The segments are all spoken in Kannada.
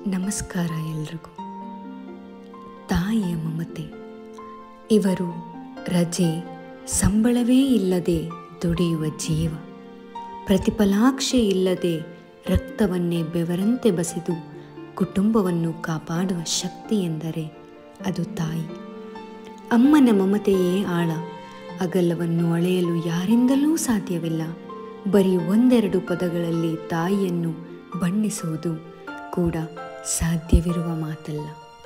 ನಮಸ್ಕಾರ ಎಲ್ರಿಗೂ ತಾಯಿಯ ಮಮತೆ ಇವರು ರಜೆ ಸಂಬಳವೇ ಇಲ್ಲದೆ ದುಡಿಯುವ ಜೀವ ಪ್ರತಿಫಲಾಕ್ಷೆ ಇಲ್ಲದೆ ರಕ್ತವನ್ನೇ ಬೆವರಂತೆ ಬಸಿದು ಕುಟುಂಬವನ್ನು ಕಾಪಾಡುವ ಶಕ್ತಿ ಎಂದರೆ ಅದು ತಾಯಿ ಅಮ್ಮನ ಮಮತೆಯೇ ಆಳ ಅಗಲವನ್ನು ಅಳೆಯಲು ಯಾರಿಂದಲೂ ಸಾಧ್ಯವಿಲ್ಲ ಬರೀ ಒಂದೆರಡು ಪದಗಳಲ್ಲಿ ತಾಯಿಯನ್ನು ಬಣ್ಣಿಸುವುದು ಕೂಡ ಸಾಧ್ಯವಿರುವ ಮಾತಲ್ಲ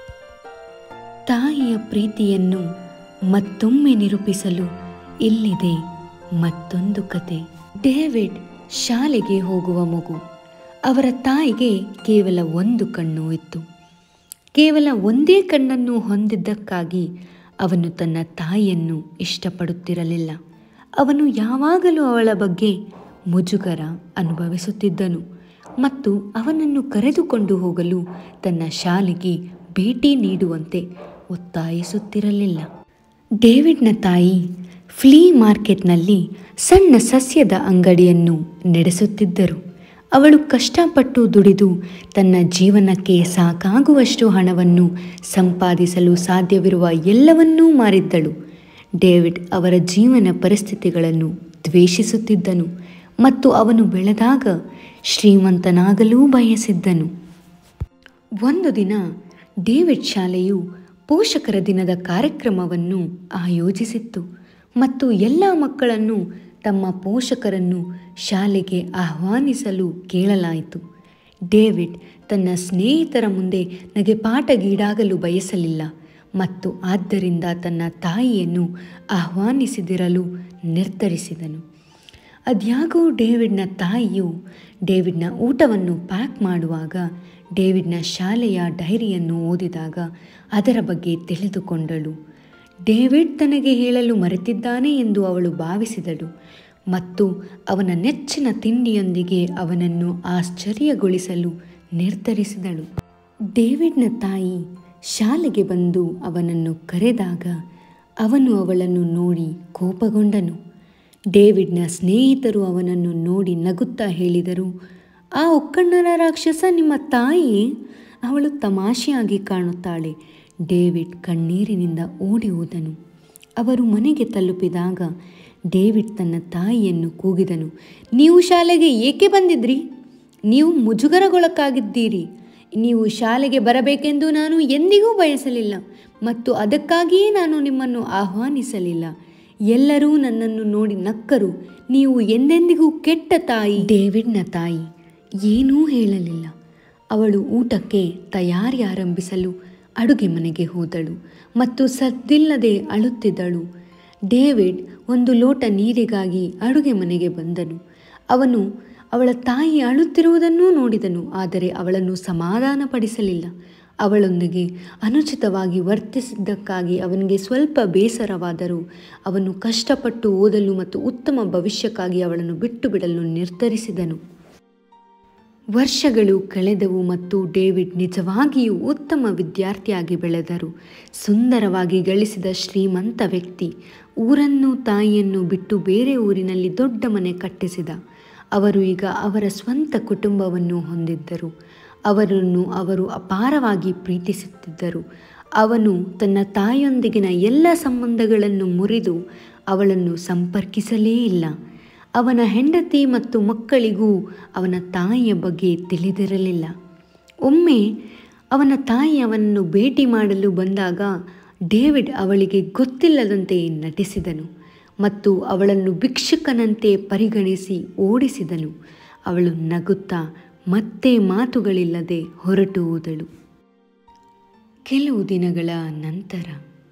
ತಾಯಿಯ ಪ್ರೀತಿಯನ್ನು ಮತ್ತೊಮ್ಮೆ ನಿರೂಪಿಸಲು ಇಲ್ಲಿದೆ ಮತ್ತೊಂದು ಕತೆ ಡೇವಿಡ್ ಶಾಲೆಗೆ ಹೋಗುವ ಮಗು ಅವರ ತಾಯಿಗೆ ಕೇವಲ ಒಂದು ಕಣ್ಣು ಇತ್ತು ಕೇವಲ ಒಂದೇ ಕಣ್ಣನ್ನು ಹೊಂದಿದ್ದಕ್ಕಾಗಿ ಅವನು ತನ್ನ ತಾಯಿಯನ್ನು ಇಷ್ಟಪಡುತ್ತಿರಲಿಲ್ಲ ಅವನು ಯಾವಾಗಲೂ ಅವಳ ಬಗ್ಗೆ ಮುಜುಗರ ಅನುಭವಿಸುತ್ತಿದ್ದನು ಮತ್ತು ಅವನನ್ನು ಕರೆದುಕೊಂಡು ಹೋಗಲು ತನ್ನ ಶಾಲೆಗೆ ಭೇಟಿ ನೀಡುವಂತೆ ಒತ್ತಾಯಿಸುತ್ತಿರಲಿಲ್ಲ ಡೇವಿಡ್ನ ತಾಯಿ ಫ್ಲೀ ಮಾರ್ಕೆಟ್ನಲ್ಲಿ ಸಣ್ಣ ಸಸ್ಯದ ಅಂಗಡಿಯನ್ನು ನಡೆಸುತ್ತಿದ್ದರು ಅವಳು ಕಷ್ಟಪಟ್ಟು ದುಡಿದು ತನ್ನ ಜೀವನಕ್ಕೆ ಸಾಕಾಗುವಷ್ಟು ಹಣವನ್ನು ಸಂಪಾದಿಸಲು ಸಾಧ್ಯವಿರುವ ಎಲ್ಲವನ್ನೂ ಮಾರಿದ್ದಳು ಡೇವಿಡ್ ಅವರ ಜೀವನ ಪರಿಸ್ಥಿತಿಗಳನ್ನು ದ್ವೇಷಿಸುತ್ತಿದ್ದನು ಮತ್ತು ಅವನು ಬೆಳೆದಾಗ ಶ್ರೀಮಂತನಾಗಲೂ ಬಯಸಿದ್ದನು ಒಂದು ದಿನ ಡೇವಿಡ್ ಶಾಲೆಯು ಪೋಷಕರ ದಿನದ ಕಾರ್ಯಕ್ರಮವನ್ನು ಆಯೋಜಿಸಿತ್ತು ಮತ್ತು ಎಲ್ಲ ಮಕ್ಕಳನ್ನು ತಮ್ಮ ಪೋಷಕರನ್ನು ಶಾಲೆಗೆ ಆಹ್ವಾನಿಸಲು ಕೇಳಲಾಯಿತು ಡೇವಿಡ್ ತನ್ನ ಸ್ನೇಹಿತರ ಮುಂದೆ ನಗೆಪಾಟಗೀಡಾಗಲು ಬಯಸಲಿಲ್ಲ ಮತ್ತು ಆದ್ದರಿಂದ ತನ್ನ ತಾಯಿಯನ್ನು ಆಹ್ವಾನಿಸಿದಿರಲು ನಿರ್ಧರಿಸಿದನು ಅದ್ಯಾಗೋ ಡೇವಿಡ್ನ ತಾಯಿಯು ಡೇವಿಡ್ನ ಊಟವನ್ನು ಪ್ಯಾಕ್ ಮಾಡುವಾಗ ಡೇವಿಡ್ನ ಶಾಲೆಯ ಡೈರಿಯನ್ನು ಓದಿದಾಗ ಅದರ ಬಗ್ಗೆ ತಿಳಿದುಕೊಂಡಳು ಡೇವಿಡ್ ತನಗೆ ಹೇಳಲು ಮರೆತಿದ್ದಾನೆ ಎಂದು ಅವಳು ಭಾವಿಸಿದಳು ಮತ್ತು ಅವನ ನೆಚ್ಚಿನ ತಿಂಡಿಯೊಂದಿಗೆ ಅವನನ್ನು ಆಶ್ಚರ್ಯಗೊಳಿಸಲು ನಿರ್ಧರಿಸಿದಳು ಡೇವಿಡ್ನ ತಾಯಿ ಶಾಲೆಗೆ ಬಂದು ಅವನನ್ನು ಕರೆದಾಗ ಅವನು ಅವಳನ್ನು ನೋಡಿ ಕೋಪಗೊಂಡನು ಡೇವಿಡ್ನ ಸ್ನೇಹಿತರು ಅವನನ್ನು ನೋಡಿ ನಗುತ್ತಾ ಹೇಳಿದರು ಆ ಒಕ್ಕಣ್ಣರ ರಾಕ್ಷಸ ನಿಮ್ಮ ತಾಯಿ ಅವಳು ತಮಾಷೆಯಾಗಿ ಕಾಣುತ್ತಾಳೆ ಡೇವಿಡ್ ಕಣ್ಣೀರಿನಿಂದ ಓಡಿ ಹೋದನು ಅವರು ಮನೆಗೆ ತಲುಪಿದಾಗ ಡೇವಿಡ್ ತನ್ನ ತಾಯಿಯನ್ನು ಕೂಗಿದನು ನೀವು ಶಾಲೆಗೆ ಏಕೆ ಬಂದಿದ್ರಿ ನೀವು ಮುಜುಗರಗೊಳಕ್ಕಾಗಿದ್ದೀರಿ ನೀವು ಶಾಲೆಗೆ ಬರಬೇಕೆಂದು ನಾನು ಎಂದಿಗೂ ಬಯಸಲಿಲ್ಲ ಮತ್ತು ಅದಕ್ಕಾಗಿಯೇ ನಾನು ನಿಮ್ಮನ್ನು ಆಹ್ವಾನಿಸಲಿಲ್ಲ ಎಲ್ಲರೂ ನನ್ನನ್ನು ನೋಡಿ ನಕ್ಕರು ನೀವು ಎಂದೆಂದಿಗೂ ಕೆಟ್ಟ ತಾಯಿ ಡೇವಿಡ್ನ ತಾಯಿ ಏನೂ ಹೇಳಲಿಲ್ಲ ಅವಳು ಊಟಕ್ಕೆ ತಯಾರಿ ಆರಂಭಿಸಲು ಅಡುಗೆ ಮನೆಗೆ ಹೋದಳು ಮತ್ತು ಸದ್ದಿಲ್ಲದೆ ಅಳುತ್ತಿದ್ದಳು ಡೇವಿಡ್ ಒಂದು ಲೋಟ ನೀರಿಗಾಗಿ ಅಡುಗೆ ಮನೆಗೆ ಬಂದನು ಅವನು ಅವಳ ತಾಯಿ ಅಳುತ್ತಿರುವುದನ್ನೂ ನೋಡಿದನು ಆದರೆ ಅವಳನ್ನು ಸಮಾಧಾನಪಡಿಸಲಿಲ್ಲ ಅವಳೊಂದಿಗೆ ಅನುಚಿತವಾಗಿ ವರ್ತಿಸಿದ್ದಕ್ಕಾಗಿ ಅವನಿಗೆ ಸ್ವಲ್ಪ ಬೇಸರವಾದರೂ ಅವನು ಕಷ್ಟಪಟ್ಟು ಓದಲು ಮತ್ತು ಉತ್ತಮ ಭವಿಷ್ಯಕ್ಕಾಗಿ ಅವಳನ್ನು ಬಿಟ್ಟು ಬಿಡಲು ನಿರ್ಧರಿಸಿದನು ವರ್ಷಗಳು ಕಳೆದವು ಮತ್ತು ಡೇವಿಡ್ ನಿಜವಾಗಿಯೂ ಉತ್ತಮ ವಿದ್ಯಾರ್ಥಿಯಾಗಿ ಬೆಳೆದರು ಸುಂದರವಾಗಿ ಗಳಿಸಿದ ಶ್ರೀಮಂತ ವ್ಯಕ್ತಿ ಊರನ್ನು ತಾಯಿಯನ್ನು ಬಿಟ್ಟು ಬೇರೆ ಊರಿನಲ್ಲಿ ದೊಡ್ಡ ಮನೆ ಕಟ್ಟಿಸಿದ ಅವರು ಈಗ ಅವರ ಸ್ವಂತ ಕುಟುಂಬವನ್ನು ಹೊಂದಿದ್ದರು ಅವರನ್ನು ಅವರು ಅಪಾರವಾಗಿ ಪ್ರೀತಿಸುತ್ತಿದ್ದರು ಅವನು ತನ್ನ ತಾಯಿಯೊಂದಿಗಿನ ಎಲ್ಲ ಸಂಬಂಧಗಳನ್ನು ಮುರಿದು ಅವಳನ್ನು ಸಂಪರ್ಕಿಸಲೇ ಇಲ್ಲ ಅವನ ಹೆಂಡತಿ ಮತ್ತು ಮಕ್ಕಳಿಗೂ ಅವನ ತಾಯಿಯ ಬಗ್ಗೆ ತಿಳಿದಿರಲಿಲ್ಲ ಒಮ್ಮೆ ಅವನ ತಾಯಿ ಅವನನ್ನು ಭೇಟಿ ಮಾಡಲು ಬಂದಾಗ ಡೇವಿಡ್ ಅವಳಿಗೆ ಗೊತ್ತಿಲ್ಲದಂತೆ ನಟಿಸಿದನು ಮತ್ತು ಅವಳನ್ನು ಭಿಕ್ಷುಕನಂತೆ ಪರಿಗಣಿಸಿ ಓಡಿಸಿದನು ಅವಳು ನಗುತ್ತಾ ಮತ್ತೆ ಮಾತುಗಳಿಲ್ಲದೆ ಹೊರಟು ಹೋದಳು ಕೆಲವು ದಿನಗಳ ನಂತರ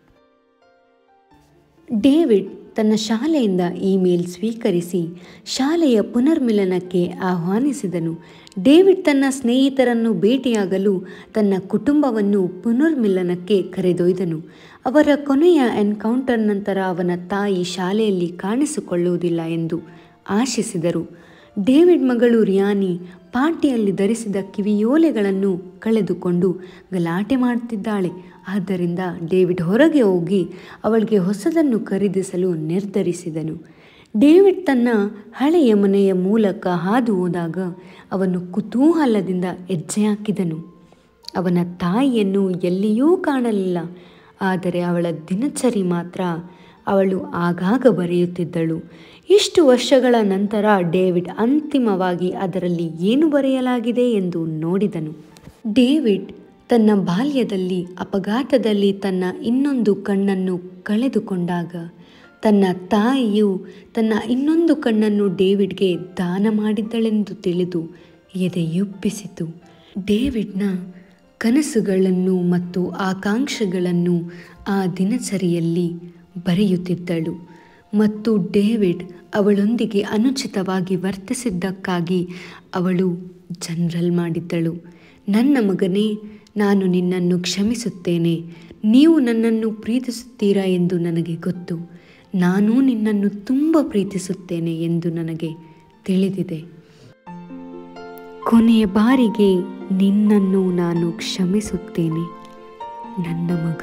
ಡೇವಿಡ್ ತನ್ನ ಶಾಲೆಯಿಂದ ಇಮೇಲ್ ಸ್ವೀಕರಿಸಿ ಶಾಲೆಯ ಪುನರ್ಮಿಲನಕ್ಕೆ ಆಹ್ವಾನಿಸಿದನು ಡೇವಿಡ್ ತನ್ನ ಸ್ನೇಹಿತರನ್ನು ಭೇಟಿಯಾಗಲು ತನ್ನ ಕುಟುಂಬವನ್ನು ಪುನರ್ಮಿಲನಕ್ಕೆ ಕರೆದೊಯ್ದನು ಅವರ ಕೊನೆಯ ಎನ್ಕೌಂಟರ್ ನಂತರ ಅವನ ತಾಯಿ ಶಾಲೆಯಲ್ಲಿ ಕಾಣಿಸಿಕೊಳ್ಳುವುದಿಲ್ಲ ಎಂದು ಆಶಿಸಿದರು ಡೇವಿಡ್ ಮಗಳು ರಿಯಾನಿ ಪಾರ್ಟಿಯಲ್ಲಿ ಧರಿಸಿದ ಕಿವಿಯೋಲೆಗಳನ್ನು ಕಳೆದುಕೊಂಡು ಗಲಾಟೆ ಮಾಡುತ್ತಿದ್ದಾಳೆ ಆದ್ದರಿಂದ ಡೇವಿಡ್ ಹೊರಗೆ ಹೋಗಿ ಅವಳಿಗೆ ಹೊಸದನ್ನು ಖರೀದಿಸಲು ನಿರ್ಧರಿಸಿದನು ಡೇವಿಡ್ ತನ್ನ ಹಳೆಯ ಮನೆಯ ಮೂಲಕ ಹಾದು ಹೋದಾಗ ಅವನು ಕುತೂಹಲದಿಂದ ಹೆಜ್ಜೆ ಹಾಕಿದನು ಅವನ ತಾಯಿಯನ್ನು ಎಲ್ಲಿಯೂ ಕಾಣಲಿಲ್ಲ ಆದರೆ ಅವಳ ದಿನಚರಿ ಮಾತ್ರ ಅವಳು ಆಗಾಗ ಬರೆಯುತ್ತಿದ್ದಳು ಇಷ್ಟು ವರ್ಷಗಳ ನಂತರ ಡೇವಿಡ್ ಅಂತಿಮವಾಗಿ ಅದರಲ್ಲಿ ಏನು ಬರೆಯಲಾಗಿದೆ ಎಂದು ನೋಡಿದನು ಡೇವಿಡ್ ತನ್ನ ಬಾಲ್ಯದಲ್ಲಿ ಅಪಘಾತದಲ್ಲಿ ತನ್ನ ಇನ್ನೊಂದು ಕಣ್ಣನ್ನು ಕಳೆದುಕೊಂಡಾಗ ತನ್ನ ತಾಯಿಯು ತನ್ನ ಇನ್ನೊಂದು ಕಣ್ಣನ್ನು ಡೇವಿಡ್ಗೆ ದಾನ ಮಾಡಿದ್ದಳೆಂದು ತಿಳಿದು ಎದೆಯುಪ್ಪಿಸಿತು ಡೇವಿಡ್ನ ಕನಸುಗಳನ್ನು ಮತ್ತು ಆಕಾಂಕ್ಷೆಗಳನ್ನು ಆ ದಿನಚರಿಯಲ್ಲಿ ಬರೆಯುತ್ತಿದ್ದಳು ಮತ್ತು ಡೇವಿಡ್ ಅವಳೊಂದಿಗೆ ಅನುಚಿತವಾಗಿ ವರ್ತಿಸಿದ್ದಕ್ಕಾಗಿ ಅವಳು ಜನರಲ್ ಮಾಡಿದ್ದಳು ನನ್ನ ಮಗನೇ ನಾನು ನಿನ್ನನ್ನು ಕ್ಷಮಿಸುತ್ತೇನೆ ನೀವು ನನ್ನನ್ನು ಪ್ರೀತಿಸುತ್ತೀರಾ ಎಂದು ನನಗೆ ಗೊತ್ತು ನಾನೂ ನಿನ್ನನ್ನು ತುಂಬ ಪ್ರೀತಿಸುತ್ತೇನೆ ಎಂದು ನನಗೆ ತಿಳಿದಿದೆ ಕೊನೆಯ ಬಾರಿಗೆ ನಿನ್ನನ್ನು ನಾನು ಕ್ಷಮಿಸುತ್ತೇನೆ ನನ್ನ ಮಗ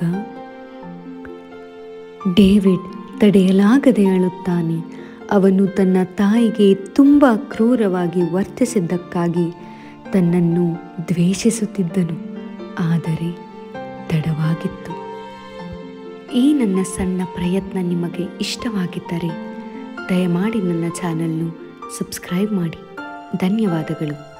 ಡೇವಿಡ್ ತಡೆಯಲಾಗದೆ ಅಳುತ್ತಾನೆ ಅವನು ತನ್ನ ತಾಯಿಗೆ ತುಂಬ ಕ್ರೂರವಾಗಿ ವರ್ತಿಸಿದ್ದಕ್ಕಾಗಿ ತನ್ನನ್ನು ದ್ವೇಷಿಸುತ್ತಿದ್ದನು ಆದರೆ ತಡವಾಗಿತ್ತು ಈ ನನ್ನ ಸಣ್ಣ ಪ್ರಯತ್ನ ನಿಮಗೆ ಇಷ್ಟವಾಗಿದ್ದರೆ ದಯಮಾಡಿ ನನ್ನ ಚಾನಲ್ನು ಸಬ್ಸ್ಕ್ರೈಬ್ ಮಾಡಿ ಧನ್ಯವಾದಗಳು